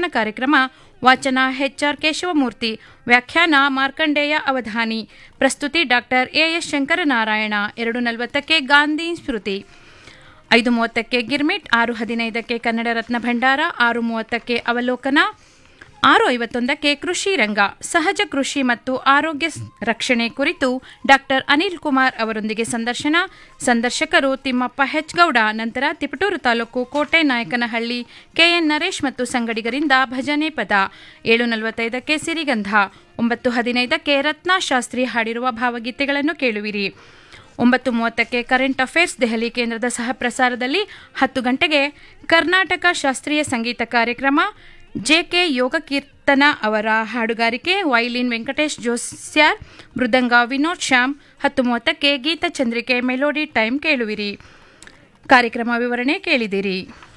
ವ್ಯಾಖ್ಯಾನ ಕಾರ್ಯಕ್ರಮ ವಾಚನ ಎಚ್ಆರ್ ಕೇಶವಮೂರ್ತಿ ವ್ಯಾಖ್ಯಾನ ಮಾರ್ಕಂಡೇಯ ಅವಧಾನಿ ಪ್ರಸ್ತುತಿ ಡಾಕ್ಟರ್ ಎಎಸ್ ಶಂಕರನಾರಾಯಣ ಎರಡು ನಲವತ್ತಕ್ಕೆ ಗಾಂಧಿ ಸ್ಮೃತಿ ಐದು ಮೂವತ್ತಕ್ಕೆ ಗಿರ್ಮಿಟ್ ಆರು ಹದಿನೈದಕ್ಕೆ ಕನ್ನಡ ರತ್ನ ಭಂಡಾರ ಆರು ಮೂವತ್ತಕ್ಕೆ ಅವಲೋಕನ ಆರು ಐವತ್ತೊಂದಕ್ಕೆ ಕೃಷಿ ರಂಗ ಸಹಜ ಕೃಷಿ ಮತ್ತು ಆರೋಗ್ಯ ಸ್- ರಕ್ಷಣೆ ಕುರಿತು ಡಾಕ್ಟರ್ ಅನಿಲ್ ಕುಮಾರ್ ಅವರೊಂದಿಗೆ ಸಂದರ್ಶನ ಸಂದರ್ಶಕರು ತಿಮ್ಮಪ್ಪ ಹೆಚ್ಗೌಡ ನಂತರ ತಿಪಟೂರು ತಾಲೂಕು ಕೋಟೆ ನಾಯಕನಹಳ್ಳಿ ಕೆಎನ್ ನರೇಶ್ ಮತ್ತು ಸಂಗಡಿಗರಿಂದ ಭಜನೆ ಪದ ಏಳು ನಲವತ್ತೈದಕ್ಕೆ ಸಿರಿಗಂಧ ಒಂಬತ್ತು ಹದಿನೈದಕ್ಕೆ ರತ್ನಾ ಶಾಸ್ತ್ರಿ ಹಾಡಿರುವ ಭಾವಗೀತೆಗಳನ್ನು ಕೇಳುವಿರಿ ಒಂಬತ್ತು ಮೂವತ್ತಕ್ಕೆ ಕರೆಂಟ್ ಅಫೇರ್ಸ್ ದೆಹಲಿ ಕೇಂದ್ರದ ಸಹ ಪ್ರಸಾರದಲ್ಲಿ ಹತ್ತು ಗಂಟೆಗೆ ಕರ್ನಾಟಕ ಶಾಸ್ತ್ರೀಯ ಸಂಗೀತ ಕಾರ್ಯಕ್ರಮ ಜೆಕೆ ಯೋಗ ಕೀರ್ತನ ಅವರ ಹಾಡುಗಾರಿಕೆ ವೈಲಿನ್ ವೆಂಕಟೇಶ್ ಜೋಸ್ಯಾರ್ ಮೃದಂಗ ವಿನೋದ್ ಶ್ಯಾಮ್ ಹತ್ತು ಮೂವತ್ತಕ್ಕೆ ಗೀತಚಂದ್ರಿಕೆ ಮೆಲೋಡಿ ಟೈಮ್ ಕೇಳುವಿರಿ ಕಾರ್ಯಕ್ರಮ ವಿವರಣೆ ಕೇಳಿದಿರಿ